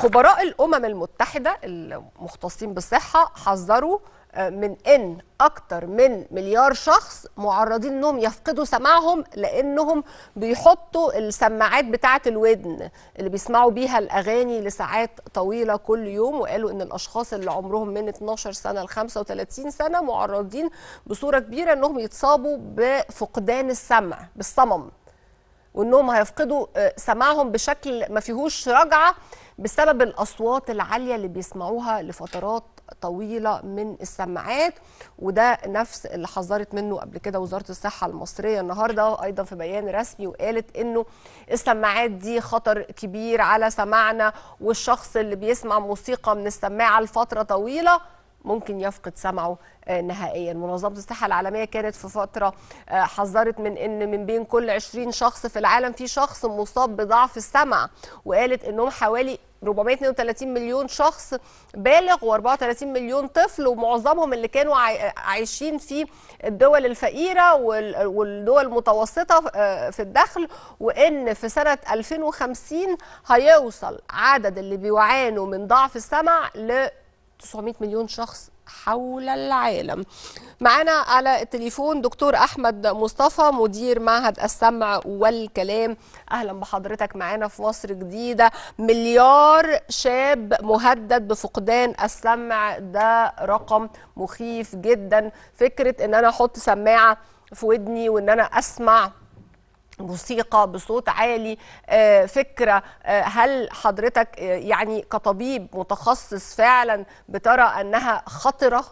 خبراء الامم المتحده المختصين بالصحه حذروا من ان اكتر من مليار شخص معرضين انهم يفقدوا سماعهم لانهم بيحطوا السماعات بتاعه الودن اللي بيسمعوا بيها الاغاني لساعات طويله كل يوم وقالوا ان الاشخاص اللي عمرهم من 12 سنه ل 35 سنه معرضين بصوره كبيره انهم يتصابوا بفقدان السمع بالصمم وانهم هيفقدوا سماعهم بشكل ما فيهوش رجعه بسبب الاصوات العاليه اللي بيسمعوها لفترات طويله من السماعات وده نفس اللي حذرت منه قبل كده وزاره الصحه المصريه النهارده ايضا في بيان رسمي وقالت انه السماعات دي خطر كبير على سماعنا والشخص اللي بيسمع موسيقى من السماعه لفتره طويله ممكن يفقد سمعه نهائيا منظمه الصحه العالميه كانت في فتره حذرت من ان من بين كل 20 شخص في العالم في شخص مصاب بضعف السمع وقالت انهم حوالي 432 مليون شخص بالغ و34 مليون طفل ومعظمهم اللي كانوا عايشين في الدول الفقيره والدول المتوسطه في الدخل وان في سنه 2050 هيوصل عدد اللي بيعانوا من ضعف السمع ل 900 مليون شخص حول العالم معنا على التليفون دكتور احمد مصطفى مدير معهد السمع والكلام اهلا بحضرتك معانا في مصر جديده مليار شاب مهدد بفقدان السمع ده رقم مخيف جدا فكره ان انا احط سماعه في ودني وان انا اسمع موسيقى بصوت عالي فكرة هل حضرتك يعني كطبيب متخصص فعلا بترى أنها خطرة؟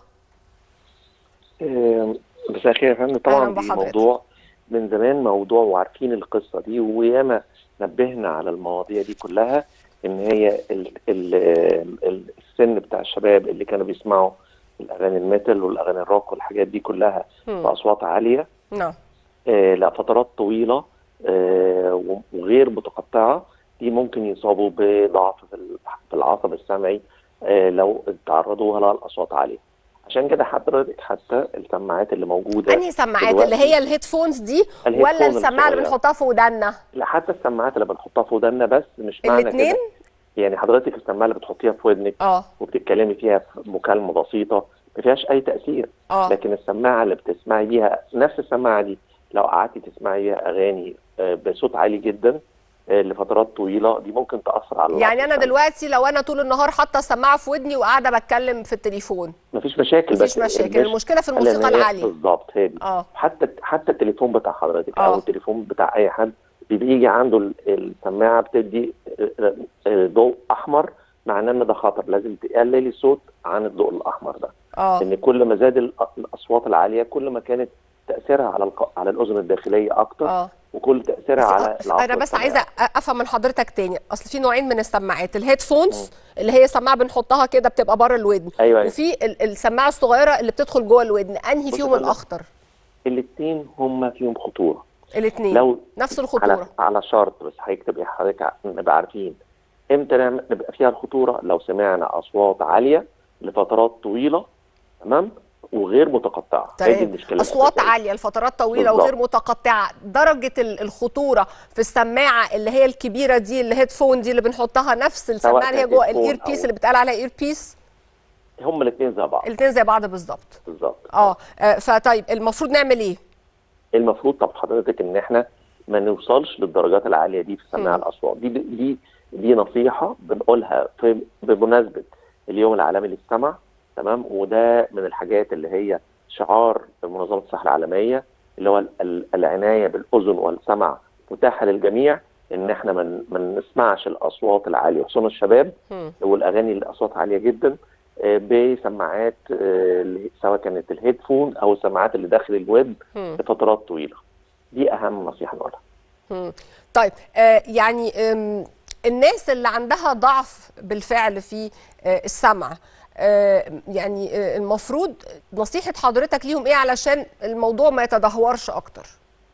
مساء الخير يا فندم طبعا دي موضوع من زمان موضوع وعارفين القصة دي وياما نبهنا على المواضيع دي كلها ان هي ال ال ال السن بتاع الشباب اللي كانوا بيسمعوا الاغاني الميتال والاغاني الروك والحاجات دي كلها باصوات عاليه نعم آه لفترات طويله آه وغير متقطعه دي ممكن يصابوا بضعف في العصب السمعي آه لو تعرضوا لها لاصوات عاليه عشان كده حضرتك حتى السماعات اللي موجوده انهي سماعات اللي هي الهيدفونز دي ولا السماعه اللي بنحطها في ودنا لا حتى السماعات اللي بنحطها في ودنا بس مش معنى الاثنين يعني حضرتك السماعه اللي بتحطيها في ودنك اه وبتتكلمي فيها في مكالمه بسيطه ما فيهاش اي تاثير اه لكن السماعه اللي بتسمعي بيها نفس السماعه دي لو قعدتي تسمعي بيها اغاني بصوت عالي جدا لفترات طويله دي ممكن تاثر على يعني انا دلوقتي لو انا طول النهار حاطه السماعه في ودني وقاعده بتكلم في التليفون مفيش مشاكل مفيش مشاكل المشكله في الموسيقى العاليه بالظبط هي دي اه حتى حتى التليفون بتاع حضرتك آه. او التليفون بتاع اي حد بيجي عنده السماعه بتدي ضوء احمر معناه ان ده خطر لازم تقللي الصوت عن الضوء الاحمر ده اه لان كل ما زاد الاصوات العاليه كل ما كانت تاثيرها على الق... على الاذن الداخليه اكتر اه وكل تاثيرها على العصب انا بس عايزه افهم من حضرتك تاني اصل في نوعين من السماعات الهيدفونز اللي هي سماعه بنحطها كده بتبقى بره الودن أيوة أيوة. وفي السماعه الصغيره اللي بتدخل جوه الودن انهي بص فيهم يا فندم. الاخطر الاثنين هم فيهم خطوره الاثنين لو نفس على الخطوره على شرط بس حضرتك تبقى حضرتك نبقى عارفين امتى نعمل- نبقى فيها الخطوره لو سمعنا اصوات عاليه لفترات طويله تمام وغير متقطعه هي دي تمام المشكله اصوات الأساسية. عاليه لفترات طويله بالظبط. وغير متقطعه درجه ال- الخطوره في السماعه اللي هي الكبيره دي الهيدفون دي اللي بنحطها نفس السماعه اللي هي كان جوه هيدفون الاير بيس أو- اللي بتقال عليها اير بيس هم الاثنين زي بعض الاثنين زي بعض بالظبط بالظبط اه آه، فطيب المفروض نعمل ايه المفروض طب حضرتك ان احنا ما نوصلش للدرجات العاليه دي في سماع مم. الاصوات دي دي دي نصيحه بنقولها في بمناسبه اليوم العالمي للسمع تمام وده من الحاجات اللي هي شعار منظمه الصحه العالميه اللي هو ال- ال- العنايه بالاذن والسمع متاحه للجميع ان احنا ما ن- ما نسمعش الاصوات العاليه خصوصا الشباب مم. والاغاني اللي اصوات عاليه جدا آه، بسماعات آه، اللي- سواء كانت الهيدفون او السماعات اللي داخل الودن مم. لفترات طويله دي اهم نصيحه نقولها مم. طيب آه يعني آم، الناس اللي عندها ضعف بالفعل في آه السمع آه يعني آه المفروض نصيحة حضرتك ليهم ايه علشان الموضوع ما يتدهورش اكتر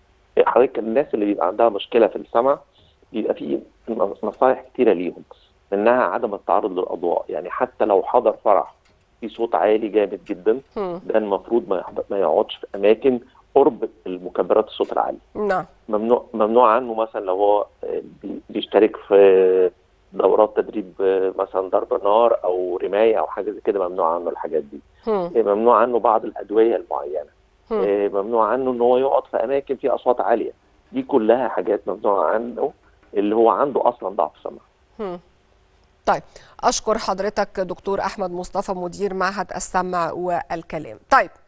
حضرتك الناس اللي بيبقى عندها مشكله في السمع بيبقى في نصائح كتيره ليهم منها عدم التعرض للاضواء يعني حتى لو حضر فرح في صوت عالي جامد جدا مم. ده المفروض ما يحض- ما يقعدش في اماكن قرب المكبرات الصوت العالي نعم ممنوع ممنوع عنه مثلا لو هو آه، بي- بيشترك في دورات تدريب آه، مثلا ضرب نار او رمايه او حاجه زي كده ممنوع عنه الحاجات دي هم. آه، ممنوع عنه بعض الادويه المعينه هم. آه، ممنوع عنه ان هو يقعد في اماكن فيها اصوات عاليه دي كلها حاجات ممنوع عنه اللي هو عنده اصلا ضعف سمع هم. طيب اشكر حضرتك دكتور احمد مصطفى مدير معهد السمع والكلام طيب